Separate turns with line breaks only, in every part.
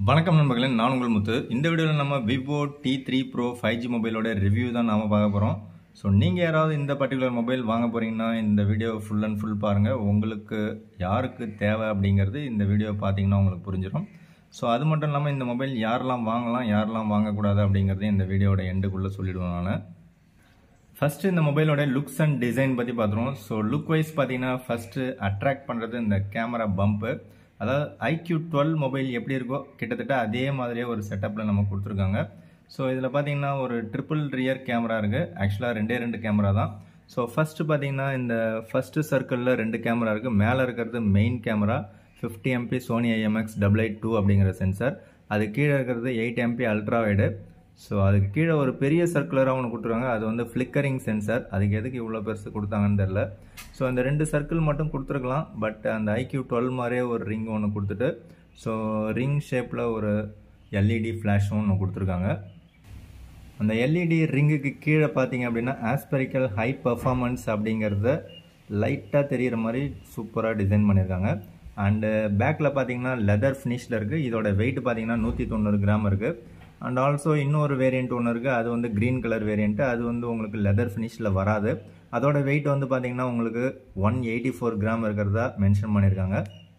வணக்கம் நண்பர்களே நான் உங்கள் முத்து இந்த வீடியோவில் நம்ம Vivo T three pro five G மொபைலோட ரிவ்யூ தான் நாம் பார்க்க போகிறோம் ஸோ நீங்கள் யாராவது இந்த பர்டிகுலர் மொபைல் வாங்க போகிறீங்கன்னா இந்த வீடியோ ஃபுல் அண்ட் ஃபுல் பாருங்கள் உங்களுக்கு யாருக்கு தேவை அப்படிங்கிறது இந்த வீடியோ பார்த்தீங்கன்னா உங்களுக்கு புரிஞ்சிடும் ஸோ அது மட்டும் இல்லாமல் இந்த மொபைல் யாரெல்லாம் வாங்கலாம் யாரெல்லாம் வாங்கக்கூடாது அப்படிங்கிறதையும் இந்த வீடியோட எண்டுக்குள்ளே சொல்லிடுவேன் நான் ஃபஸ்ட்டு இந்த மொபைலோட லுக்ஸ் அண்ட் டிசைன் பற்றி பார்த்துருவோம் ஸோ லுக் வைஸ் பார்த்தீங்கன்னா ஃபஸ்ட்டு அட்ராக்ட் பண்ணுறது இந்த கேமரா பம்ப்பு அதாவது ஐக்யூ டுவெல் மொபைல் எப்படி இருக்கோ கிட்டத்தட்ட அதே மாதிரியே ஒரு செட்டப்பில் நம்ம கொடுத்துருக்காங்க ஸோ இதில் பார்த்தீங்கன்னா ஒரு ட்ரிபிள் ரியர் கேமரா இருக்குது ஆக்சுவலாக ரெண்டே ரெண்டு கேமரா தான் ஸோ ஃபஸ்ட்டு பார்த்தீங்கன்னா இந்த ஃபஸ்ட்டு சர்க்கிளில் ரெண்டு கேமரா இருக்குது மேலே இருக்கிறது main camera fifty MP Sony IMX double eight two அப்படிங்கிற சென்சார் அது கீழே இருக்கிறது eight MP ultra wide so அதுக்கு கீழே ஒரு பெரிய சர்க்குலராக ஒன்று கொடுத்துருவாங்க அது வந்து ஃப்ளிக்கரிங் சென்சார் அதுக்கு எதுக்கு இவ்வளோ பெருசு கொடுத்தாங்கன்னு தெரில ஸோ அந்த ரெண்டு சர்க்கிள் மட்டும் கொடுத்துருக்கலாம் பட் அந்த ஐக்யூ டுவெல் மாதிரியே ஒரு ரிங் ஒன்று கொடுத்துட்டு ஸோ ரிங் ஷேப்பில் ஒரு எல்இடி ஃப்ளாஷும் ஒன்று கொடுத்துருக்காங்க அந்த எல்இடி ரிங்குக்கு கீழே பார்த்தீங்க அப்படின்னா ஆஸ்பெரிக்கல் ஹை பர்ஃபார்மன்ஸ் அப்படிங்கிறத லைட்டாக தெரிகிற மாதிரி சூப்பராக டிசைன் பண்ணியிருக்காங்க அண்டு பேக்கில் பார்த்தீங்கன்னா லெதர் ஃபினிஷில் இருக்குது இதோட வெயிட் பார்த்தீங்கன்னா நூற்றி தொண்ணூறு கிராம் இருக்குது அண்ட் ஆல்சோ இன்னொரு வேரியண்ட் ஒன்று இருக்குது அது வந்து க்ரீன் கலர் வேரியண்ட்டு அது வந்து உங்களுக்கு லெதர் ஃபினிஷில் வராது அதோட வெயிட் வந்து பார்த்தீங்கன்னா உங்களுக்கு ஒன் எயிட்டி ஃபோர் கிராம் இருக்கிறதா மென்ஷன் பண்ணியிருக்காங்க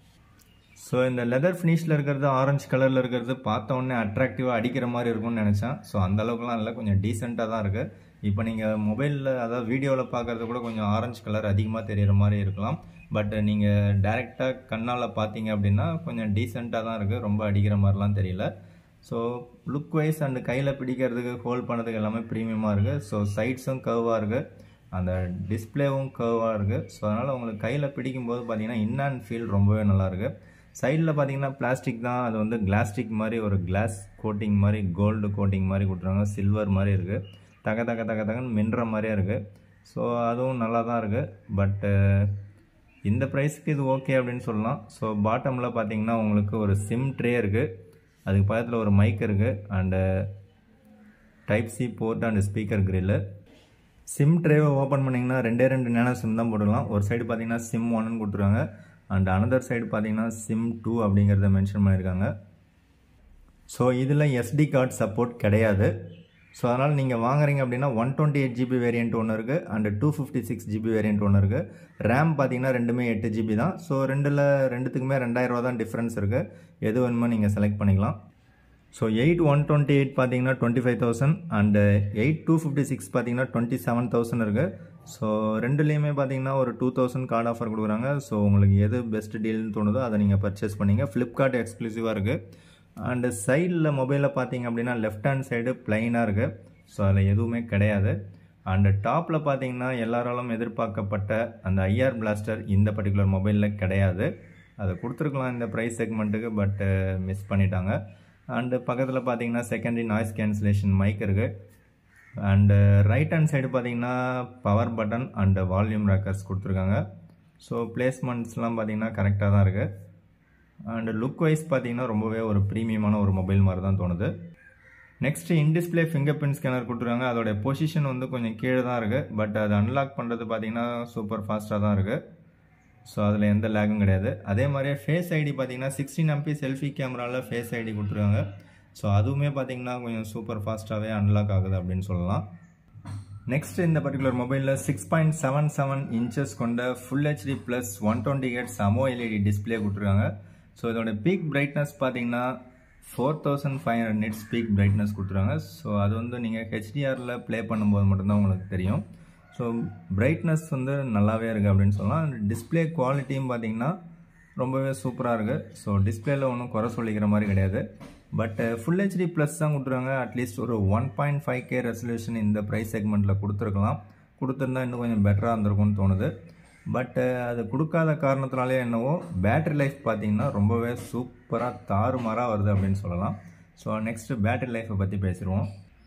ஸோ இந்த லெதர் ஃபினிஷில் இருக்கிறது ஆரஞ்சு கலரில் இருக்கிறது பார்த்த உடனே அட்ராக்டிவாக அடிக்கிற மாதிரி இருக்கும்னு நினச்சேன் ஸோ அந்த அளவுக்குலாம் இல்லை கொஞ்சம் டீசெண்டாக தான் இருக்குது இப்போ நீங்கள் மொபைலில் அதாவது வீடியோவில் பார்க்குறது கூட கொஞ்சம் ஆரஞ்சு கலர் அதிகமாக தெரிகிற மாதிரி இருக்கலாம் பட் நீங்கள் டைரெக்டாக கண்ணால் பார்த்தீங்க அப்படின்னா கொஞ்சம் டீசெண்டாக தான் இருக்குது ரொம்ப அடிக்கிற மாதிரிலாம் தெரியல ஸோ லுக் வைஸ் அண்டு கையில் பிடிக்கிறதுக்கு ஹோல்ட் பண்ணதுக்கு எல்லாமே ப்ரீமியமாக இருக்குது ஸோ சைட்ஸும் கர்வாக இருக்குது அந்த டிஸ்பிளேவும் கர்வாக இருக்குது ஸோ அதனால் உங்களுக்கு கையில் பிடிக்கும்போது பார்த்தீங்கன்னா இன் அண்ட் ஃபீல் ரொம்பவே நல்லாயிருக்கு சைடில் பார்த்தீங்கன்னா பிளாஸ்டிக் தான் அது வந்து கிளாஸ்டிக் மாதிரி ஒரு கிளாஸ் கோட்டிங் மாதிரி கோல்டு கோட்டிங் மாதிரி கொடுத்துருவாங்க சில்வர் மாதிரி இருக்குது தக தக தக தகன்னு மின்ற மாதிரியே இருக்குது ஸோ அதுவும் நல்லா தான் இருக்குது பட்டு இந்த ப்ரைஸ்க்கு இது ஓகே அப்படின்னு சொல்லலாம் ஸோ பாட்டமில் பார்த்தீங்கன்னா உங்களுக்கு ஒரு சிம் ட்ரே இருக்குது அதுக்கு பக்கத்தில் ஒரு மைக் இருக்குது and type C port and speaker grill sim ட்ரேவை ஓப்பன் பண்ணிங்கன்னா ரெண்டே ரெண்டு நேனோ சிம் தான் போட்டுக்கலாம் ஒரு சைடு பார்த்தீங்கன்னா சிம் ஒன்னு கொடுத்துருவாங்க அண்ட் அனதர் சைடு பார்த்தீங்கன்னா சிம் டூ அப்படிங்கிறத மென்ஷன் பண்ணியிருக்காங்க ஸோ இதில் எஸ்டி கார்டு சப்போர்ட் கிடையாது ஸோ அதனால் நீங்கள் வாங்குறீங்க அப்படின்னா one twenty eight GB variant ஒன்று இருக்குது and two fifty six GB variant ஒன்று இருக்குது ரேம் பார்த்தீங்கன்னா ரெண்டுமே எட்டு ஜிபி தான் ஸோ ரெண்டில் ரெண்டுத்துக்குமே ரெண்டாயிரரூவா தான் டிஃப்ரென்ஸ் இருக்குது எது வேணுமோ நீங்கள் செலக்ட் பண்ணிக்கலாம் so eight one twenty eight பார்த்தீங்கன்னா twenty five thousand and eight two fifty six பார்த்தீங்கன்னா டுவெண்ட்டி செவன் தௌசண்ட் இருக்குது ஸோ ரெண்டுலேயுமே பார்த்தீங்கன்னா ஒரு டூ தௌசண்ட் கார்டு ஆஃபர் கொடுக்குறாங்க ஸோ உங்களுக்கு எது பெஸ்ட் டீல்னு தோணுதோ அதை நீங்கள் பர்ச்சேஸ் பண்ணிங்க ஃப்ளிப்கார்ட் எக்ஸ்க்ளூசிவாக இருக்குது அண்டு சைடில் மொபைலில் பார்த்தீங்க அப்படின்னா லெஃப்ட் ஹேண்ட் சைடு பிளைனாக இருக்குது ஸோ அதில் எதுவுமே கிடையாது அண்டு டாப்பில் பார்த்தீங்கன்னா எல்லாராலும் எதிர்பார்க்கப்பட்ட அந்த ஐஆர் பிளாஸ்டர் இந்த பர்டிகுலர் மொபைலில் கிடையாது அதை கொடுத்துருக்கலாம் இந்த ப்ரைஸ் செக்மெண்ட்டுக்கு பட் மிஸ் பண்ணிட்டாங்க அண்டு பக்கத்தில் பார்த்தீங்கன்னா செகண்டரி நாய்ஸ் கேன்சலேஷன் மைக் இருக்குது அண்டு ரைட் ஹேண்ட் சைடு பார்த்தீங்கன்னா power button and volume rockers கொடுத்துருக்காங்க ஸோ பிளேஸ்மெண்ட்ஸ்லாம் பார்த்தீங்கன்னா கரெக்டாக தான் இருக்குது அண்டு லுக் வைஸ் பார்த்தீங்கன்னா ரொம்பவே ஒரு ப்ரீமியமான ஒரு மொபைல் மாதிரி தான் தோணுது next in display fingerprint scanner கொடுத்துருக்காங்க அதோடைய பொசிஷன் வந்து கொஞ்சம் கீழே தான் இருக்குது பட் அது அன்லாக் பண்ணுறது பார்த்தீங்கன்னா சூப்பர் ஃபாஸ்ட்டாக தான் இருக்குது ஸோ அதில் எந்த லேகும் கிடையாது அதே மாதிரியே ஃபேஸ் ஐடி பார்த்தீங்கன்னா சிக்ஸ்டீன் எம்பி செல்ஃபி கேமராவில் ஃபேஸ் ஐடி கொடுத்துருக்காங்க ஸோ அதுவுமே பார்த்தீங்கன்னா கொஞ்சம் சூப்பர் ஃபாஸ்ட்டாகவே அன்லாக் ஆகுது அப்படின்னு சொல்லலாம் நெக்ஸ்ட் இந்த பர்டிகுலர் மொபைலில் six point seven seven inches கொண்ட full HD plus one twenty ஹெட் சமோ எல்இடி டிஸ்பிளே கொடுத்துருக்காங்க ஸோ இதோட பீக் பிரைட்னஸ் பார்த்தீங்கன்னா four thousand five hundred nits peak brightness கொடுத்துருவாங்க ஸோ அது வந்து நீங்கள் ஹெச்டிஆரில் ப்ளே பண்ணும்போது மட்டும்தான் உங்களுக்கு தெரியும் ஸோ பிரைட்னஸ் வந்து நல்லாவே இருக்குது அப்படின்னு சொல்லலாம் டிஸ்பிளே குவாலிட்டியும் பார்த்தீங்கன்னா ரொம்பவே சூப்பராக இருக்குது ஸோ டிஸ்பிளேல ஒன்றும் குறை சொல்லிக்கிற மாதிரி கிடையாது பட் ஃபுல் ஹெச்டி ப்ளஸ் தான் கொடுத்துருவாங்க அட்லீஸ்ட் ஒரு one point five K resolution இந்த ப்ரைஸ் செக்மெண்ட்டில் கொடுத்துருக்கலாம் கொடுத்துருந்தா இன்னும் கொஞ்சம் பெட்டராக இருந்திருக்கும்னு தோணுது பட்டு அது கொடுக்காத காரணத்தினாலே என்னவோ பேட்டரி லைஃப் பார்த்தீங்கன்னா ரொம்பவே சூப்பராக தாறுமாறாக வருது அப்படின்னு சொல்லலாம் ஸோ நெக்ஸ்ட்டு பேட்டரி லைஃப்பை பற்றி பேசிடுவோம்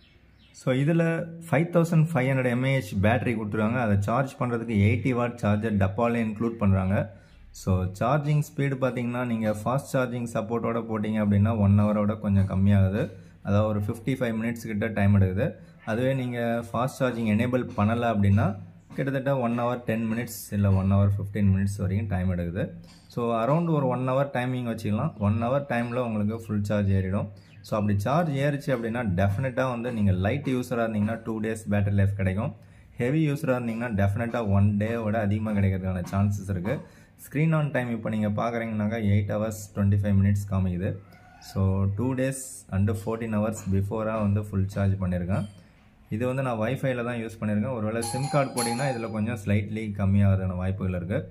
ஸோ இதில் five thousand five hundred mAh battery கொடுத்துருவாங்க அதை சார்ஜ் பண்ணுறதுக்கு எயிட்டி வாட் சார்ஜர் டப்பாலே இன்க்ளூட் பண்ணுறாங்க ஸோ சார்ஜிங் ஸ்பீடு பார்த்தீங்கன்னா நீங்கள் ஃபாஸ்ட் சார்ஜிங் சப்போர்ட்டோட போட்டிங்க அப்படின்னா ஒன் ஹவரோட கொஞ்சம் கம்மியாகுது அதாவது ஒரு ஃபிஃப்டி ஃபைவ் மினிட்ஸ் கிட்ட டைம் எடுக்குது அதுவே நீங்கள் ஃபாஸ்ட் சார்ஜிங் எனேபிள் பண்ணலை அப்படின்னா கிட்டத்தட்ட ஒன் ஹவர் டென் மினிட்ஸ் இல்லை ஒன் ஹவர் ஃபிஃப்டீன் மினிட்ஸ் வரைக்கும் டைம் எடுக்குது ஸோ அரௌண்ட் ஒரு ஒன் ஹவர் டைமிங் வச்சுக்கலாம் ஒன் ஹவர் டைமில் உங்களுக்கு ஃபுல் சார்ஜ் ஏறிடும் ஸோ அப்படி சார்ஜ் ஏறிச்சு அப்படின்னா டெஃபினட்டாக வந்து நீங்கள் லைட் யூஸராக இருந்தீங்கன்னா டூ டேஸ் பேட்டரி லைஃப் கிடைக்கும் ஹெவி யூஸராக இருந்தீங்கன்னா டெஃபினட்டாக ஒன் டேவோட அதிகமாக கிடைக்கிறதுக்கான சான்சஸ் இருக்குது ஸ்க்ரீன் ஆன் டைம் இப்போ நீங்கள் பார்க்குறீங்கனாக்கா eight hours twenty five minutes காமிக்குது so two days and fourteen hours பிஃபோராக வந்து ஃபுல் சார்ஜ் பண்ணியிருக்கேன் இது வந்து நான் வைஃபைல தான் யூஸ் பண்ணியிருக்கேன் ஒருவேளை சிம் கார்டு போட்டிங்கன்னா இதில் கொஞ்சம் ஸ்லைட்லி கம்மியாகிறதுக்கான வாய்ப்புகள் இருக்குது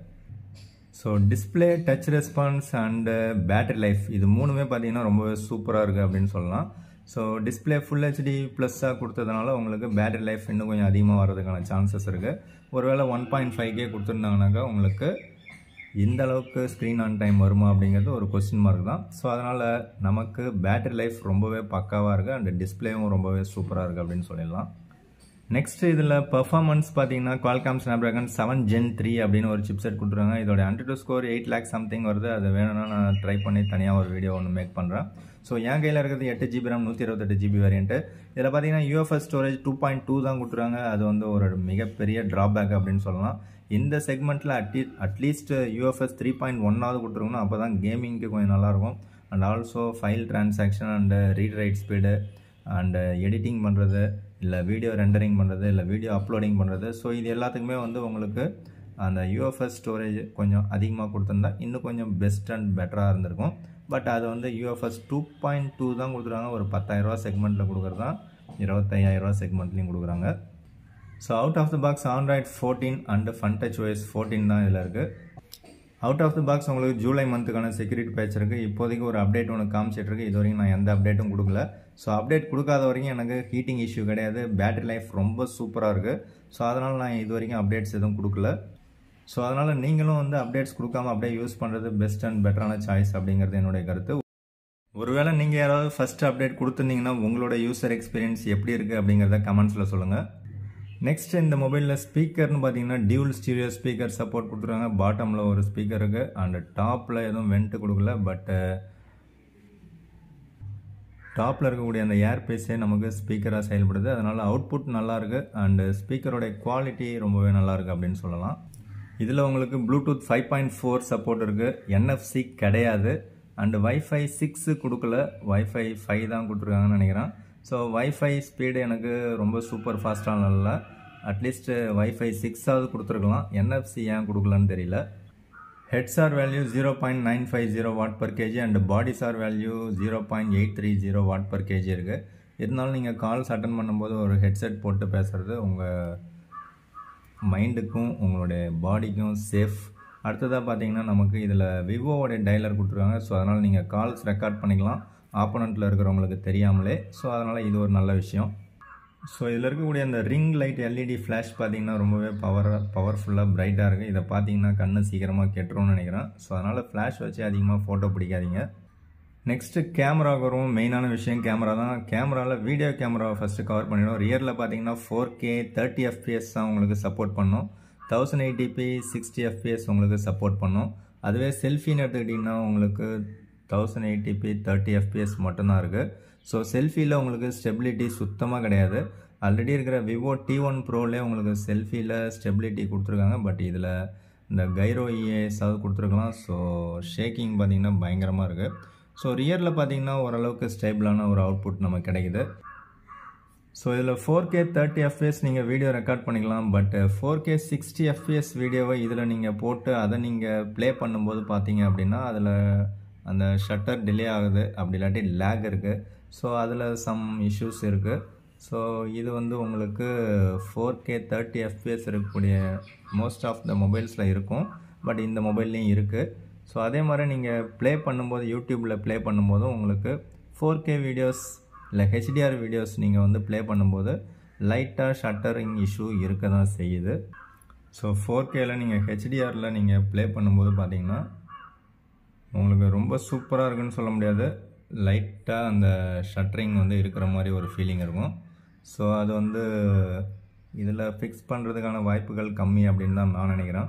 so display touch response and battery life இது மூணுமே பார்த்தீங்கன்னா ரொம்பவே சூப்பராக இருக்குது அப்படின்னு சொல்லலாம் ஸோ டிஸ்பிளே ஃபுல் ஹெச்டி ப்ளஸ்ஸாக கொடுத்ததுனால உங்களுக்கு பேட்டரி லைஃப் இன்னும் கொஞ்சம் அதிகமாக வர்றதுக்கான சான்சஸ் இருக்குது ஒருவேளை ஒன் பாயிண்ட் ஃபைவ் கே கொடுத்துருந்தாங்கனாக்கா உங்களுக்கு இந்த அளவுக்கு ஸ்க்ரீன் ஆன் டைம் வருமா அப்படிங்கிறது ஒரு கொஸ்டின் மார்க் தான் ஸோ அதனால் நமக்கு பேட்டரி லைஃப் ரொம்பவே பக்காவாக இருக்குது அண்ட் டிஸ்பிளேவும் ரொம்பவே சூப்பராக இருக்குது அப்படின்னு சொல்லிடலாம் நெக்ஸ்ட் இதில் பர்ஃபார்மன்ஸ் பார்த்தீங்கன்னா Qualcomm Snapdragon seven Gen three அப்படின்னு ஒரு சிப்செட் கொடுத்துருக்காங்க இதோட hundred score eight lakh something வருது அது வேணும்னா நான் ட்ரை பண்ணி தனியாக ஒரு வீடியோ ஒன்று மேக் பண்ணுறேன் ஸோ என் கையில் இருக்கிறது எட்டு ஜிபி ரேம் நூற்றி இருபத்தெட்டு ஜிபி வேரியன்ட்டு இதில் பார்த்தீங்கன்னா UFS storage two point two தான் கொடுத்துருக்காங்க அது வந்து ஒரு மிகப்பெரிய ட்ராபேக் அப்படின்னு சொல்லலாம் இந்த செக்மெண்ட்டில் அட்லீ அட்லீஸ்ட் யூஎஃப்எஸ் த்ரீ பாயிண்ட் ஒன்னாவது கொடுத்துருக்கணும் அப்போ தான் கேமிங்க்கு கொஞ்சம் நல்லாயிருக்கும் and also file transaction and read write speed and editing பண்ணுறது இல்லை வீடியோ ரெண்டரிங் பண்ணுறது இல்லை வீடியோ அப்லோடிங் பண்ணுறது ஸோ இது எல்லாத்துக்குமே வந்து உங்களுக்கு அந்த யூஎஃப்எஸ் ஸ்டோரேஜ் கொஞ்சம் அதிகமாக கொடுத்துருந்தா இன்னும் கொஞ்சம் பெஸ்ட் அண்ட் பெட்டராக இருந்திருக்கும் பட் அது வந்து யூஎஃப்எஸ் டூ பாயிண்ட் டூ தான் கொடுத்துருக்காங்க ஒரு பத்தாயிரரூவா செக்மெண்ட்டில் கொடுக்குறது தான் இருபத்தையாயிரரூவா செக்மெண்ட்லேயும் கொடுக்குறாங்க so out of the box Android fourteen and fun touch OS fourteen தான் இதில் இருக்குது அவுட் ஆஃப் த பாக்ஸ் உங்களுக்கு ஜூலை மந்த்துக்கான செக்யூரிட்டி பேட்ச் இருக்குது இப்போதைக்கு ஒரு அப்டேட் ஒன்று காமிச்சிட்டு இருக்கு இது வரைக்கும் நான் எந்த அப்டேட்டும் கொடுக்கல ஸோ அப்டேட் கொடுக்காத வரைக்கும் எனக்கு ஹீட்டிங் இஷ்யூ கிடையாது பேட்டரி லைஃப் ரொம்ப சூப்பராக இருக்குது ஸோ அதனால் நான் இது வரைக்கும் அப்டேட்ஸ் எதுவும் கொடுக்கல ஸோ அதனால் நீங்களும் வந்து அப்டேட்ஸ் கொடுக்காம அப்படியே யூஸ் பண்ணுறது பெஸ்ட் அண்ட் பெட்டரான சாய்ஸ் அப்படிங்கிறது என்னுடைய கருத்து ஒருவேளை நீங்கள் யாராவது ஃபஸ்ட் அப்டேட் கொடுத்துருந்தீங்கன்னா உங்களோட யூசர் எக்ஸ்பீரியன்ஸ் எப்படி இருக்குது அப்படிங்கிறத கமெண்ட்ஸில் சொல்லுங்கள் நெக்ஸ்ட் இந்த மொபைலில் ஸ்பீக்கர்னு பார்த்தீங்கன்னா டியூல் ஸ்டீரியோ ஸ்பீக்கர் சப்போர்ட் கொடுத்துருக்காங்க பாட்டமில் ஒரு ஸ்பீக்கர் இருக்குது அண்ட் டாப்பில் எதுவும் வென்ட்டு கொடுக்கல பட்டு டாப்பில் இருக்கக்கூடிய அந்த ஏர் பேஸே நமக்கு ஸ்பீக்கராக செயல்படுது அதனால் அவுட்புட் நல்லாயிருக்கு அண்டு ஸ்பீக்கரோட குவாலிட்டி ரொம்பவே நல்லாயிருக்கு அப்படின்னு சொல்லலாம் இதில் உங்களுக்கு Bluetooth five point four support இருக்குது என்எஃப்சி கிடையாது அண்டு வைஃபை சிக்ஸு கொடுக்கல வைஃபை ஃபைவ் தான் கொடுத்துருக்காங்கன்னு நினைக்கிறேன் ஸோ வைஃபை ஸ்பீடு எனக்கு ரொம்ப சூப்பர் ஃபாஸ்ட்டாக இல்லை அட்லீஸ்ட் வைஃபை சிக்ஸாவது கொடுத்துருக்கலாம் என்எஃப்சி ஏன் கொடுக்கலன்னு தெரியல head SAR value zero point nine five zero watt per KG and body SAR value zero point eight three zero watt per KG இருக்குது இருந்தாலும் நீங்கள் கால்ஸ் அட்டன் பண்ணும்போது ஒரு ஹெட்செட் போட்டு பேசுகிறது உங்கள் மைண்டுக்கும் உங்களுடைய பாடிக்கும் சேஃப் அடுத்ததாக பார்த்தீங்கன்னா நமக்கு இதில் விவோவோடைய டைலர் கொடுத்துருக்காங்க ஸோ அதனால் நீங்கள் கால்ஸ் ரெக்கார்ட் பண்ணிக்கலாம் ஆப்போனண்ட்டில் இருக்கிறவங்களுக்கு தெரியாமலே ஸோ அதனால் இது ஒரு நல்ல விஷயம் ஸோ இதில் இருக்கக்கூடிய அந்த ரிங் லைட் எல்இடி ஃப்ளாஷ் பார்த்தீங்கன்னா ரொம்பவே பவர் பவர்ஃபுல்லாக பிரைட்டாக இருக்குது இதை பார்த்தீங்கன்னா கண்ணு சீக்கிரமாக கெட்டுரும்னு நினைக்கிறேன் ஸோ அதனால் ஃப்ளாஷ் வச்சு அதிகமாக ஃபோட்டோ பிடிக்காதீங்க நெக்ஸ்ட்டு கேமரா வரும் மெயினான விஷயம் கேமரா தான் கேமராவில் வீடியோ கேமராவை ஃபஸ்ட்டு கவர் பண்ணிடும் ரியரில் பார்த்தீங்கன்னா ஃபோர் கே தேர்ட்டி எஃப்பிஎஸ் தான் உங்களுக்கு சப்போர்ட் பண்ணும் தௌசண்ட் எயிட்டிபி சிக்ஸ்டி எஃப்பிஎஸ் உங்களுக்கு சப்போர்ட் பண்ணும் அதுவே செல்ஃபின்னு எடுத்துக்கிட்டிங்கன்னா உங்களுக்கு தௌசண்ட் எயிட்டிபி தேர்ட்டி எஃப்பிஎஸ் மட்டும்தான் இருக்குது ஸோ செல்ஃபியில் உங்களுக்கு ஸ்டெபிலிட்டி சுத்தமாக கிடையாது ஆல்ரெடி இருக்கிற விவோ டி ஒன் ப்ரோலே உங்களுக்கு செல்ஃபியில் ஸ்டெபிலிட்டி கொடுத்துருக்காங்க பட் இதில் இந்த கைரோ இஏஎஸ்ஸாவது கொடுத்துருக்கலாம் ஸோ ஷேக்கிங் பார்த்திங்கன்னா பயங்கரமாக இருக்குது ஸோ ரியரில் பார்த்தீங்கன்னா ஓரளவுக்கு ஸ்டேபிளான ஒரு அவுட்புட் நமக்கு கிடைக்குது ஸோ இதில் ஃபோர் கே தேர்ட்டி எஃப்எஸ் நீங்கள் வீடியோ ரெக்கார்ட் பண்ணிக்கலாம் but four K sixty FS வீடியோவை இதில் நீங்கள் போட்டு அதை நீங்கள் ப்ளே பண்ணும்போது பார்த்தீங்க அப்படின்னா அதில் அந்த ஷட்டர் டிலே ஆகுது அப்படி இல்லாட்டி லேக் இருக்குது ஸோ அதில் சம் இஷ்யூஸ் இருக்குது ஸோ இது வந்து உங்களுக்கு ஃபோர் கே தேர்ட்டி எஃப்பிஎஸ் இருக்கக்கூடிய மோஸ்ட் ஆஃப் த மொபைல்ஸில் இருக்கும் பட் இந்த மொபைல்லையும் இருக்குது ஸோ அதே மாதிரி நீங்கள் ப்ளே பண்ணும்போது யூடியூப்பில் ப்ளே பண்ணும்போதும் உங்களுக்கு ஃபோர் கே வீடியோஸ் இல்லை ஹெச்டிஆர் வீடியோஸ் நீங்கள் வந்து ப்ளே பண்ணும்போது லைட்டாக ஷட்டரிங் இஷ்யூ இருக்க தான் செய்யுது ஸோ ஃபோர் கேல நீங்கள் ஹெச்டிஆரில் நீங்கள் ப்ளே பண்ணும்போது பார்த்தீங்கன்னா உங்களுக்கு ரொம்ப சூப்பராக இருக்குன்னு சொல்ல முடியாது லைட்டாக அந்த ஷட்டரிங் வந்து இருக்கிற மாதிரி ஒரு ஃபீலிங் இருக்கும் ஸோ அது வந்து இதில் ஃபிக்ஸ் பண்ணுறதுக்கான வாய்ப்புகள் கம்மி அப்படின்னு தான் நான் நினைக்கிறேன்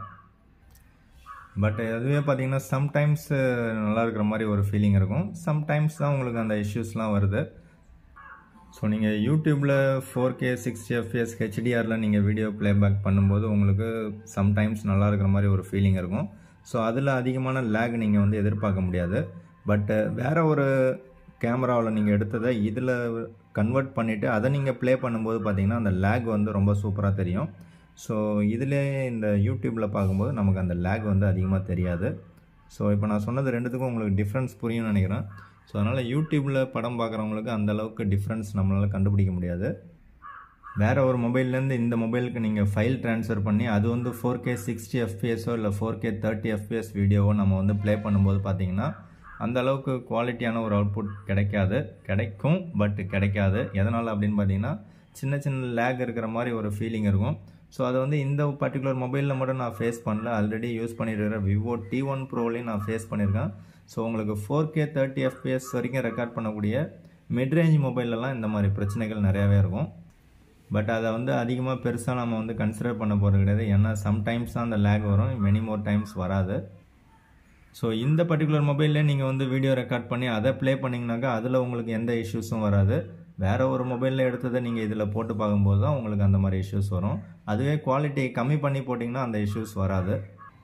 பட் அதுவே பார்த்தீங்கன்னா சம்டைம்ஸ் நல்லா இருக்கிற மாதிரி ஒரு ஃபீலிங் இருக்கும் சம்டைம்ஸ் தான் உங்களுக்கு அந்த இஷ்யூஸ்லாம் வருது ஸோ நீங்கள் யூடியூப்பில் ஃபோர் கே சிக்ஸ்டி எஃப்எஸ் ஹெச்டிஆரில் நீங்கள் வீடியோ ப்ளேபேக் பண்ணும்போது உங்களுக்கு சம்டைம்ஸ் நல்லா இருக்கிற மாதிரி ஒரு ஃபீலிங் இருக்கும் ஸோ அதில் அதிகமான லேக் நீங்கள் வந்து எதிர்பார்க்க முடியாது பட்டு வேறு ஒரு கேமராவில் நீங்கள் எடுத்ததை இதில் கன்வெர்ட் பண்ணிவிட்டு அதை நீங்கள் ப்ளே பண்ணும்போது பார்த்தீங்கன்னா அந்த லேக் வந்து ரொம்ப சூப்பராக தெரியும் ஸோ இதிலே இந்த யூடியூப்பில் பார்க்கும்போது நமக்கு அந்த லேக் வந்து அதிகமாக தெரியாது ஸோ இப்போ நான் சொன்னது ரெண்டுத்துக்கும் உங்களுக்கு டிஃப்ரென்ஸ் புரியும்னு நினைக்கிறேன் ஸோ அதனால் யூடியூப்பில் படம் பார்க்குறவங்களுக்கு அந்த அளவுக்கு டிஃப்ரென்ஸ் நம்மளால் கண்டுபிடிக்க முடியாது வேறு ஒரு மொபைல்லேருந்து இந்த மொபைலுக்கு நீங்கள் ஃபைல் ட்ரான்ஸ்ஃபர் பண்ணி அது வந்து ஃபோர் கே சிக்ஸ்டி எஃப்பிஎஸோ இல்லை ஃபோர் கே தேர்ட்டி எஃப்பிஎஸ் வீடியோவோ நம்ம வந்து ப்ளே பண்ணும்போது பார்த்தீங்கன்னா அந்த அளவுக்கு குவாலிட்டியான ஒரு அவுட்புட் கிடைக்காது கிடைக்கும் பட் கிடைக்காது எதனால் அப்படின்னு பார்த்தீங்கன்னா சின்ன சின்ன லேக் இருக்கிற மாதிரி ஒரு ஃபீலிங் இருக்கும் ஸோ அதை வந்து இந்த பர்டிகுலர் மொபைலில் மட்டும் நான் ஃபேஸ் பண்ணல ஆல்ரெடி யூஸ் பண்ணியிருக்கிற விவோ டி ஒன் ப்ரோலையும் நான் ஃபேஸ் பண்ணியிருக்கேன் ஸோ உங்களுக்கு ஃபோர் கே தேர்ட்டி எஃப்பிஎஸ் வரைக்கும் ரெக்கார்ட் பண்ணக்கூடிய மிட்ரேஞ்ச் மொபைல்லலாம் இந்த மாதிரி பிரச்சனைகள் நிறையாவே இருக்கும் பட் அதை வந்து அதிகமாக பெருசாக நம்ம வந்து கன்சிடர் பண்ண போகிறது கிடையாது ஏன்னா சம்டைம்ஸ் தான் அந்த லேக் வரும் மெனி மோர் டைம்ஸ் வராது ஸோ இந்த பர்டிகுலர் மொபைல்லே நீங்கள் வந்து வீடியோ ரெக்கார்ட் பண்ணி அதை ப்ளே பண்ணிங்கனாக்கா அதில் உங்களுக்கு எந்த இஷ்யூஸும் வராது வேறு ஒரு மொபைலில் எடுத்ததை நீங்கள் இதில் போட்டு பார்க்கும்போது தான் உங்களுக்கு அந்த மாதிரி இஷ்யூஸ் வரும் அதுவே குவாலிட்டி கம்மி பண்ணி போட்டிங்கன்னா அந்த இஷ்யூஸ் வராது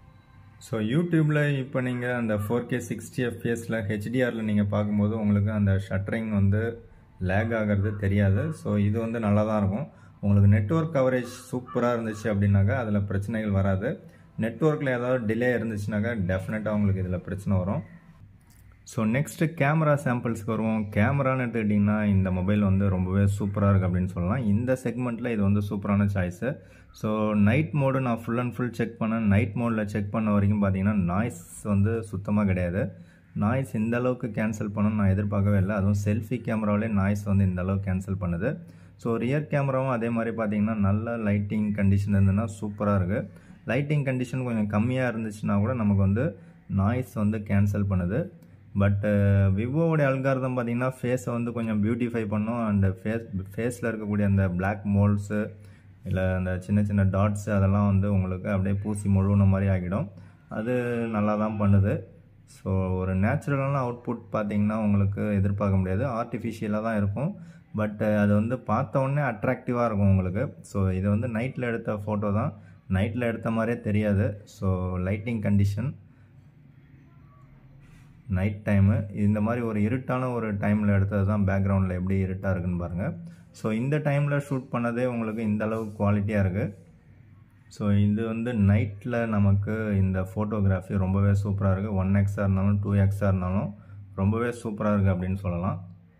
ஸோ யூடியூப்பில் இப்போ நீங்கள் அந்த ஃபோர் கே சிக்ஸ்டி எஃப்பிஎஸில் ஹெச்டிஆரில் நீங்கள் பார்க்கும்போது உங்களுக்கு அந்த ஷட்டரிங் வந்து லேக் ஆகிறது தெரியாது ஸோ இது வந்து நல்லா தான் இருக்கும் உங்களுக்கு நெட்ஒர்க் கவரேஜ் சூப்பராக இருந்துச்சு அப்படின்னாக்கா அதில் பிரச்சனைகள் வராது நெட்ஒர்க்கில் ஏதாவது டிலே இருந்துச்சுனாக்கா டெஃபினட்டாக உங்களுக்கு இதில் பிரச்சனை வரும் ஸோ நெக்ஸ்ட்டு கேமரா சாம்பிள்ஸ்க்கு வருவோம் கேமரான்னு எடுத்துக்கிட்டிங்கன்னா இந்த மொபைல் வந்து ரொம்பவே சூப்பராக இருக்குது அப்படின்னு சொல்லலாம் இந்த செக்மெண்ட்டில் இது வந்து சூப்பரான சாய்ஸு ஸோ நைட் மோடு நான் ஃபுல் அண்ட் ஃபுல் செக் பண்ணேன் நைட் மோடில் செக் பண்ண வரைக்கும் பார்த்தீங்கன்னா நாய்ஸ் வந்து சுத்தமாக கிடையாது நாய்ஸ் இந்த அளவுக்கு கேன்சல் பண்ணணும்னு நான் எதிர்பார்க்கவே இல்லை அதுவும் செல்ஃபி கேமராவிலே நாய்ஸ் வந்து இந்த அளவுக்கு கேன்சல் பண்ணுது ஸோ ரியர் கேமராவும் அதே மாதிரி பார்த்தீங்கன்னா நல்ல லைட்டிங் கண்டிஷன் இருந்ததுன்னா சூப்பராக இருக்குது லைட்டிங் கண்டிஷன் கொஞ்சம் கம்மியாக இருந்துச்சுன்னா கூட நமக்கு வந்து நாய்ஸ் வந்து கேன்சல் பண்ணுது பட்டு விவோவோடைய அல்காரதம் பார்த்திங்கன்னா ஃபேஸை வந்து கொஞ்சம் பியூட்டிஃபை பண்ணும் அண்ட் ஃபேஸ் ஃபேஸில் இருக்கக்கூடிய அந்த பிளாக் மோல்ஸு இல்லை அந்த சின்ன சின்ன டாட்ஸு அதெல்லாம் வந்து உங்களுக்கு அப்படியே பூசி முழுவன மாதிரி ஆகிடும் அது நல்லா தான் பண்ணுது ஸோ ஒரு நேச்சுரலான அவுட்புட் பார்த்திங்கன்னா உங்களுக்கு எதிர்பார்க்க முடியாது ஆர்டிஃபிஷியலாக தான் இருக்கும் பட் அது வந்து பார்த்த உடனே அட்ராக்டிவாக இருக்கும் உங்களுக்கு ஸோ இது வந்து நைட்டில் எடுத்த ஃபோட்டோ தான் நைட்டில் எடுத்த மாதிரியே தெரியாது so lighting condition night time இந்த மாதிரி ஒரு இருட்டான ஒரு டைமில் எடுத்தது தான் பேக்ரவுண்டில் எப்படி இருட்டாக இருக்குன்னு பாருங்கள் ஸோ இந்த டைமில் ஷூட் பண்ணதே உங்களுக்கு இந்த அளவுக்கு குவாலிட்டியாக இருக்குது ஸோ இது வந்து நைட்டில் நமக்கு இந்த ஃபோட்டோகிராஃபி ரொம்பவே சூப்பராக இருக்குது ஒன் எக்ஸாக இருந்தாலும் டூ எக்ஸாக இருந்தாலும் ரொம்பவே சூப்பராக இருக்குது அப்படின்னு சொல்லலாம்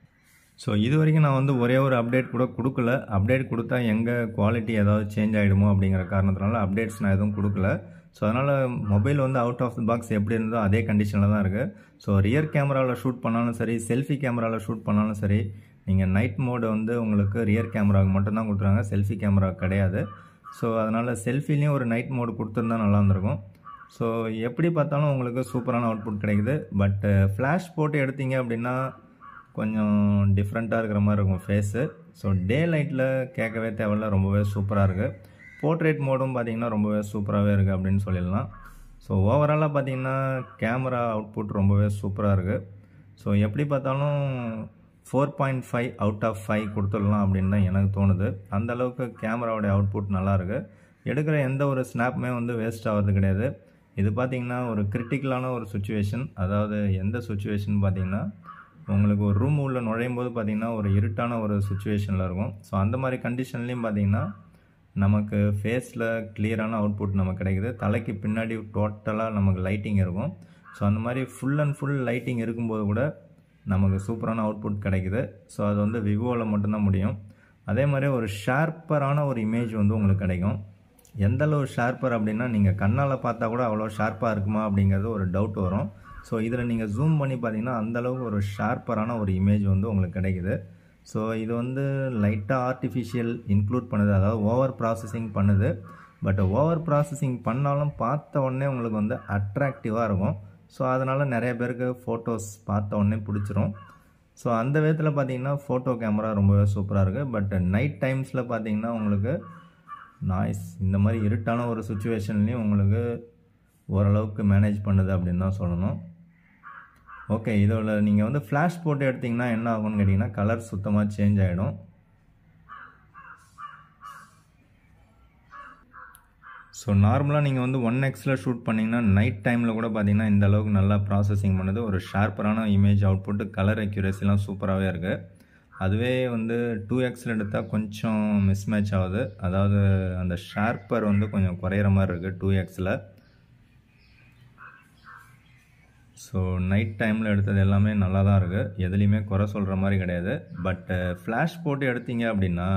ஸோ இது வரைக்கும் நான் வந்து ஒரே ஒரு அப்டேட் கூட கொடுக்கல அப்டேட் கொடுத்தா எங்கே குவாலிட்டி ஏதாவது சேஞ்ச் ஆகிடுமோ அப்படிங்கிற காரணத்தினால அப்டேட்ஸ் நான் எதுவும் கொடுக்கல ஸோ அதனால் மொபைல் வந்து அவுட் ஆஃப் த பாக்ஸ் எப்படி இருந்தோ அதே கண்டிஷனில் தான் இருக்குது ஸோ ரியர் கேமராவில் ஷூட் பண்ணாலும் சரி செல்ஃபி கேமராவில் ஷூட் பண்ணாலும் சரி நீங்கள் நைட் மோடு வந்து உங்களுக்கு ரியர் கேமராவுக்கு மட்டும்தான் கொடுத்துருக்காங்க செல்ஃபி கேமரா கிடையாது ஸோ அதனால் செல்ஃபிலையும் ஒரு நைட் மோடு கொடுத்துருந்தா நல்லா இருந்திருக்கும் ஸோ எப்படி பார்த்தாலும் உங்களுக்கு சூப்பரான அவுட்புட் கிடைக்குது பட் ஃப்ளாஷ் போட்டு எடுத்தீங்க அப்படின்னா கொஞ்சம் டிஃப்ரெண்ட்டாக இருக்கிற மாதிரி இருக்கும் ஃபேஸு ஸோ டே லைட்டில் கேட்கவே தேவையில்ல ரொம்பவே சூப்பராக இருக்குது போர்ட்ரேட் மோடும் பார்த்திங்கன்னா ரொம்பவே சூப்பராகவே இருக்குது அப்படின்னு சொல்லிடலாம் ஸோ ஓவராலாக பார்த்திங்கன்னா கேமரா அவுட்புட் ரொம்பவே சூப்பராக இருக்குது ஸோ எப்படி பார்த்தாலும் four point five out of five கொடுத்துடலாம் அப்படின்னு தான் எனக்கு தோணுது அந்த அளவுக்கு கேமராவுடைய அவுட்புட் நல்லாயிருக்கு எடுக்கிற எந்த ஒரு ஸ்னாப்புமே வந்து வேஸ்ட் ஆகிறது கிடையாது இது பார்த்திங்கன்னா ஒரு கிரிட்டிக்கலான ஒரு சுச்சுவேஷன் அதாவது எந்த சுச்சுவேஷன் பார்த்திங்கன்னா உங்களுக்கு ஒரு ரூம் உள்ள நுழையும் போது பார்த்திங்கன்னா ஒரு இருட்டான ஒரு சுச்சுவேஷனில் இருக்கும் ஸோ அந்த மாதிரி கண்டிஷன்லேயும் பார்த்திங்கன்னா நமக்கு ஃபேஸில் கிளியரான அவுட்புட் நமக்கு கிடைக்குது தலைக்கு பின்னாடி டோட்டலாக நமக்கு லைட்டிங் இருக்கும் ஸோ அந்த மாதிரி ஃபுல் அண்ட் ஃபுல் லைட்டிங் இருக்கும்போது கூட நமக்கு சூப்பரான அவுட்புட் கிடைக்குது ஸோ அது வந்து விவோவில் மட்டும்தான் முடியும் அதே மாதிரி ஒரு ஷார்ப்பரான ஒரு இமேஜ் வந்து உங்களுக்கு கிடைக்கும் எந்த அளவு ஷார்ப்பர் அப்படின்னா நீங்கள் கண்ணால் பார்த்தா கூட அவ்வளோ ஷார்ப்பாக இருக்குமா அப்படிங்கிறது ஒரு டவுட் வரும் ஸோ இதில் நீங்கள் ஜூம் பண்ணி பார்த்தீங்கன்னா அந்தளவுக்கு ஒரு ஷார்ப்பரான ஒரு இமேஜ் வந்து உங்களுக்கு கிடைக்குது ஸோ இது வந்து லைட்டாக ஆர்டிஃபிஷியல் இன்க்ளூட் பண்ணுது அதாவது ஓவர் ப்ராசஸிங் பண்ணுது பட் ஓவர் ப்ராசஸிங் பண்ணாலும் பார்த்த உடனே உங்களுக்கு வந்து அட்ராக்டிவாக இருக்கும் ஸோ அதனால் நிறைய பேருக்கு ஃபோட்டோஸ் பார்த்த உடனே பிடிச்சிரும் ஸோ அந்த விதத்தில் பார்த்தீங்கன்னா ஃபோட்டோ கேமரா ரொம்பவே சூப்பராக இருக்குது பட் நைட் டைம்ஸில் பார்த்தீங்கன்னா உங்களுக்கு நாய்ஸ் இந்த மாதிரி இருட்டான ஒரு சுச்சுவேஷன்லேயும் உங்களுக்கு ஓரளவுக்கு மேனேஜ் பண்ணுது அப்படின்னு தான் சொல்லணும் ஓகே இதோட நீங்கள் வந்து ஃப்ளாஷ் போட்டு எடுத்திங்கன்னா என்ன ஆகும்னு கேட்டிங்கன்னா கலர் சுத்தமாக சேஞ்ச் ஆகிடும் ஸோ நார்மலாக நீங்கள் வந்து ஒன் எக்ஸில் ஷூட் பண்ணிங்கன்னா நைட் டைமில் கூட பார்த்தீங்கன்னா இந்த அளவுக்கு நல்லா ப்ராசஸிங் பண்ணுது ஒரு ஷார்ப்பரான இமேஜ் அவுட்புட்டு கலர் அக்யூரேசிலாம் சூப்பராகவே இருக்குது அதுவே வந்து டூ எக்ஸில் எடுத்தால் கொஞ்சம் மிஸ்மேட்ச் ஆகுது அதாவது அந்த ஷார்ப்பர் வந்து கொஞ்சம் குறையிற மாதிரி இருக்குது டூ எக்ஸில் ஸோ நைட் டைமில் எடுத்தது எல்லாமே நல்லா தான் இருக்குது எதுலேயுமே குறை சொல்கிற மாதிரி கிடையாது பட் ஃப்ளாஷ் போட்டு எடுத்தீங்க அப்படின்னா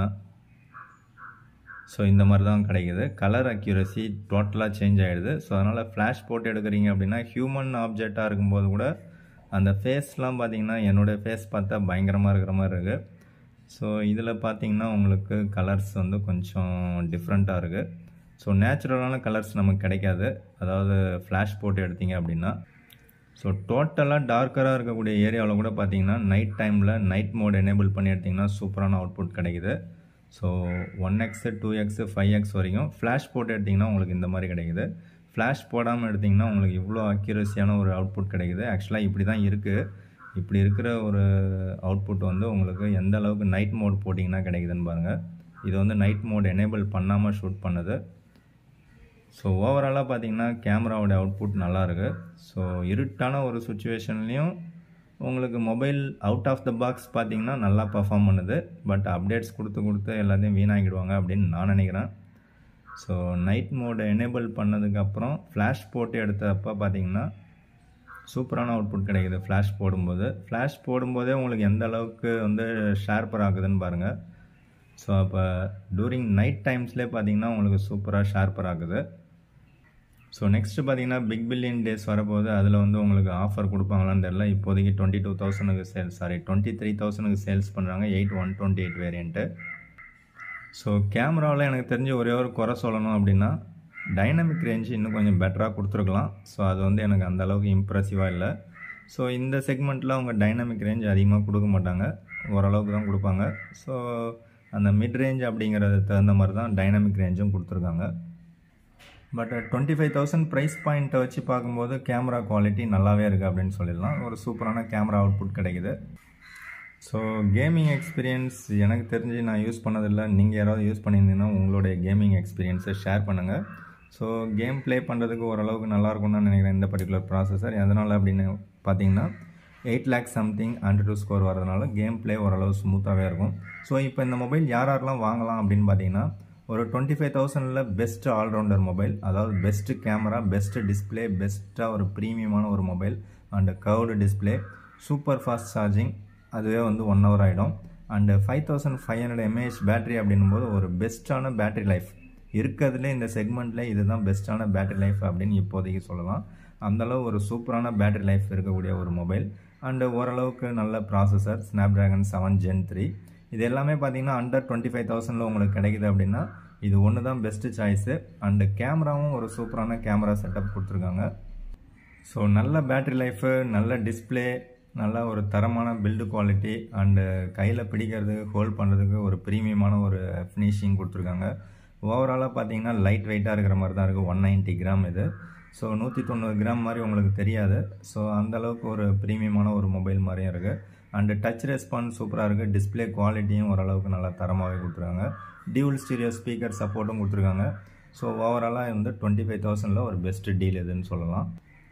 ஸோ இந்த மாதிரி தான் கிடைக்குது கலர் அக்யூரசி டோட்டலாக சேஞ்ச் ஆகிடுது ஸோ அதனால் ஃப்ளாஷ் போட்டு எடுக்கிறீங்க அப்படின்னா ஹியூமன் ஆப்ஜெக்டாக இருக்கும்போது கூட அந்த ஃபேஸ்லாம் பார்த்தீங்கன்னா என்னுடைய ஃபேஸ் பார்த்தா பயங்கரமாக இருக்கிற மாதிரி இருக்குது ஸோ இதில் பார்த்தீங்கன்னா உங்களுக்கு கலர்ஸ் வந்து கொஞ்சம் டிஃப்ரெண்ட்டாக இருக்குது ஸோ நேச்சுரலான கலர்ஸ் நமக்கு கிடைக்காது அதாவது ஃப்ளாஷ் போட்டு எடுத்தீங்க அப்படின்னா ஸோ டோட்டலாக டார்க்கராக இருக்கக்கூடிய ஏரியாவில் கூட பார்த்தீங்கன்னா நைட் டைமில் நைட் மோட் எனேபிள் பண்ணி எடுத்திங்கன்னா சூப்பரான அவுட்புட் கிடைக்குது so one x two x five x வரைக்கும் ஃப்ளாஷ் போட்டு எடுத்திங்கன்னா உங்களுக்கு இந்த மாதிரி கிடைக்குது ஃப்ளாஷ் போடாமல் எடுத்திங்கன்னா உங்களுக்கு இவ்வளோ அக்யூரஸியான ஒரு அவுட்புட் கிடைக்குது ஆக்சுவலாக இப்படி தான் இருக்குது இப்படி இருக்கிற ஒரு அவுட்புட் வந்து உங்களுக்கு எந்த அளவுக்கு நைட் மோட் போட்டிங்கன்னா கிடைக்குதுன்னு பாருங்கள் இது வந்து நைட் மோட் எனேபிள் பண்ணாமல் ஷூட் பண்ணுது ஸோ ஓவராலாக பார்த்தீங்கன்னா கேமராவோட அவுட்புட் நல்லாயிருக்கு ஸோ இருட்டான ஒரு சுச்சுவேஷன்லேயும் உங்களுக்கு mobile out of the box பார்த்தீங்கன்னா நல்லா பர்ஃபார்ம் பண்ணுது பட் அப்டேட்ஸ் கொடுத்து கொடுத்து எல்லாத்தையும் வீணாகிடுவாங்க அப்படின்னு நான் நினைக்கிறேன் ஸோ நைட் மோடை எனேபிள் பண்ணதுக்கப்புறம் ஃப்ளாஷ் போட்டு எடுத்தப்போ பார்த்தீங்கன்னா சூப்பரான அவுட்புட் கிடைக்குது ஃப்ளாஷ் போடும்போது ஃப்ளாஷ் போடும்போதே உங்களுக்கு எந்த அளவுக்கு வந்து ஷார்ப்பர் ஆகுதுன்னு பாருங்கள் ஸோ அப்போ டூரிங் நைட் டைம்ஸ்லேயே பார்த்தீங்கன்னா உங்களுக்கு சூப்பராக ஷார்ப்பர் ஆகுது ஸோ நெக்ஸ்ட்டு பார்த்தீங்கன்னா பிக் பில்லியன் டேஸ் வரப்போது அதில் வந்து உங்களுக்கு ஆஃபர் கொடுப்பாங்களான்னு தெரில இப்போதைக்கு டுவெண்ட்டி டூ தௌசண்ட்க்கு சேல்ஸ் சாரி டுவெண்ட்டி த்ரீ தௌசண்ட்க்கு சேல்ஸ் பண்ணுறாங்க eight one twenty eight variant so கேமராவில் எனக்கு தெரிஞ்ச ஒரே ஒரு குறை சொல்லணும் அப்படின்னா டைனமிக் ரேஞ்ச் இன்னும் கொஞ்சம் பெட்டராக கொடுத்துருக்கலாம் ஸோ அது வந்து எனக்கு அந்தளவுக்கு இம்ப்ரெசிவாக இல்லை ஸோ இந்த செக்மெண்ட்டில் அவங்க டைனமிக் ரேஞ்ச் அதிகமாக கொடுக்க மாட்டாங்க ஓரளவுக்கு தான் கொடுப்பாங்க ஸோ அந்த மிட் ரேஞ்ச் அப்படிங்கிறது தகுந்த மாதிரி தான் டைனமிக் ரேஞ்சும் கொடுத்துருக்காங்க but twenty five thousand price பாயிண்ட்டை வச்சு பார்க்கும்போது கேமரா குவாலிட்டி நல்லாவே இருக்குது அப்படின்னு சொல்லிடலாம் ஒரு சூப்பரான கேமரா அவுட்புட் கிடைக்குது ஸோ கேமிங் எக்ஸ்பீரியன்ஸ் எனக்கு தெரிஞ்சு நான் யூஸ் பண்ணதில்லை நீங்கள் யாராவது யூஸ் பண்ணியிருந்தீங்கன்னா உங்களுடைய கேமிங் எக்ஸ்பீரியன்ஸை ஷேர் பண்ணுங்கள் ஸோ கேம் ப்ளே பண்ணுறதுக்கு ஓரளவுக்கு நல்லாயிருக்கும் தான் நினைக்கிறேன் இந்த பர்டிகுலர் ப்ராசஸர் எதனால் அப்படின்னு பார்த்தீங்கன்னா eight lakhs something hundred two score வரதுனால கேம் ப்ளே ஓரளவு ஸ்மூத்தாகவே இருக்கும் ஸோ இப்போ இந்த மொபைல் யார் யாரெல்லாம் வாங்கலாம் அப்படின்னு பார்த்தீங்கன்னா ஒரு டுவெண்ட்டி ஃபைவ் தௌசண்டில் பெஸ்ட் ஆல்ரவுண்டர் மொபைல் அதாவது பெஸ்ட்டு கேமரா பெஸ்ட்டு டிஸ்பிளே பெஸ்ட்டாக ஒரு ப்ரீமியமான ஒரு mobile and curved display super fast charging அதுவே வந்து ஒன் ஹவர் ஆகிடும் and five thousand five hundred mAh battery அப்படின்னும்போது ஒரு பெஸ்ட்டான பேட்டரி லைஃப் இருக்கிறதுல இந்த செக்மெண்ட்டில் இதுதான் பெஸ்ட்டான பேட்டரி லைஃப் அப்படின்னு இப்போதைக்கு சொல்லலாம் அந்தளவு ஒரு சூப்பரான பேட்டரி லைஃப் இருக்கக்கூடிய ஒரு மொபைல் அண்டு ஓரளவுக்கு நல்ல processor Snapdragon seven Gen three இது எல்லாமே பார்த்தீங்கன்னா அண்டர் டுவெண்ட்டி ஃபைவ் தௌசண்டில் உங்களுக்கு கிடைக்குது அப்படின்னா இது ஒன்று தான் பெஸ்ட்டு சாய்ஸு அண்டு கேமராவும் ஒரு சூப்பரான கேமரா செட்டப் கொடுத்துருக்காங்க ஸோ நல்ல பேட்ரி லைஃபு நல்ல டிஸ்பிளே நல்ல ஒரு தரமான பில்டு குவாலிட்டி அண்டு கையில் பிடிக்கிறதுக்கு ஹோல்ட் பண்ணுறதுக்கு ஒரு ப்ரீமியமான ஒரு ஃபினிஷிங் கொடுத்துருக்காங்க ஓவராலாக பார்த்தீங்கன்னா லைட் வெயிட்டாக இருக்கிற மாதிரி தான் இருக்குது ஒன் நைன்ட்டி கிராம் இது ஸோ நூற்றி தொண்ணூறு கிராம் மாதிரி உங்களுக்கு தெரியாது ஸோ அந்தளவுக்கு ஒரு ப்ரீமியமான ஒரு மொபைல் மாதிரியும் இருக்குது அண்டு டச் ரெஸ்பான்ஸ் சூப்பராக இருக்குது டிஸ்பிளே குவாலிட்டியும் ஓரளவுக்கு நல்லா தரமாகவே கொடுத்துருக்காங்க டியூல் ஸ்டீரியோ ஸ்பீக்கர் சப்போர்ட்டும் கொடுத்துருக்காங்க ஸோ ஓவராலாக வந்து டுவெண்ட்டி ஃபைவ் தௌசண்டில் ஒரு பெஸ்ட் டீல் இதுன்னு சொல்லலாம்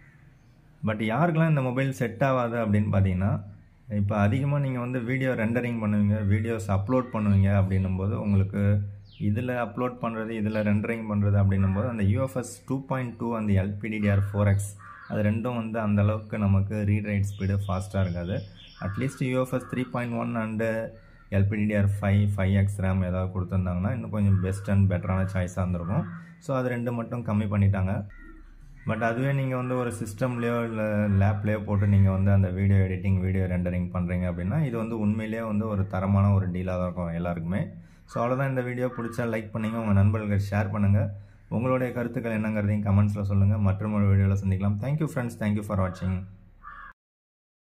பட் யாருக்கெல்லாம் இந்த மொபைல் செட் ஆகாது அப்படின்னு பார்த்தீங்கன்னா இப்போ அதிகமாக நீங்கள் வந்து வீடியோ ரெண்டரிங் பண்ணுவீங்க வீடியோஸ் அப்லோட் பண்ணுவீங்க அப்படின்னும் போது உங்களுக்கு இதில் அப்லோட் பண்ணுறது இதில் ரெண்டரிங் பண்ணுறது அப்படின்னும் போது அந்த யூஎஃப்எஸ் டூ பாயிண்ட் டூ அந்த எல்பிடிடிஆர் ஃபோர் எக்ஸ் அது ரெண்டும் வந்து அந்த அளவுக்கு நமக்கு ரீட் ரைட் ஸ்பீடு ஃபாஸ்ட்டாக இருக்காது at least UFS three point one and LPDDR five five X RAM ஏதாவது கொடுத்துருந்தாங்கன்னா இன்னும் கொஞ்சம் பெஸ்ட் அண்ட் பெட்டரான சாய்ஸாக இருந்திருக்கும் ஸோ அது ரெண்டு மட்டும் கம்மி பண்ணிட்டாங்க பட் அதுவே நீங்கள் வந்து ஒரு சிஸ்டம்லேயோ இல்லை லேப்லேயோ போட்டு நீங்கள் வந்து அந்த வீடியோ எடிட்டிங் வீடியோ ரெண்டரிங் பண்ணுறீங்க அப்படின்னா இது வந்து உண்மையிலேயே வந்து ஒரு தரமான ஒரு டீலாக தான் இருக்கும் எல்லாருக்குமே ஸோ அவ்வளோதான் இந்த வீடியோ பிடிச்சா லைக் பண்ணுங்கள் உங்கள் நண்பர்களுக்கு ஷேர் பண்ணுங்கள் உங்களுடைய கருத்துக்கள் என்னங்கிறதையும் கமெண்ட்ஸில் சொல்லுங்கள் மற்றும் ஒரு வீடியோவில் சந்திக்கலாம் தேங்க்யூ ஃப்ரெண்ட்ஸ் தேங்க்யூ ஃபார் வாட்சிங்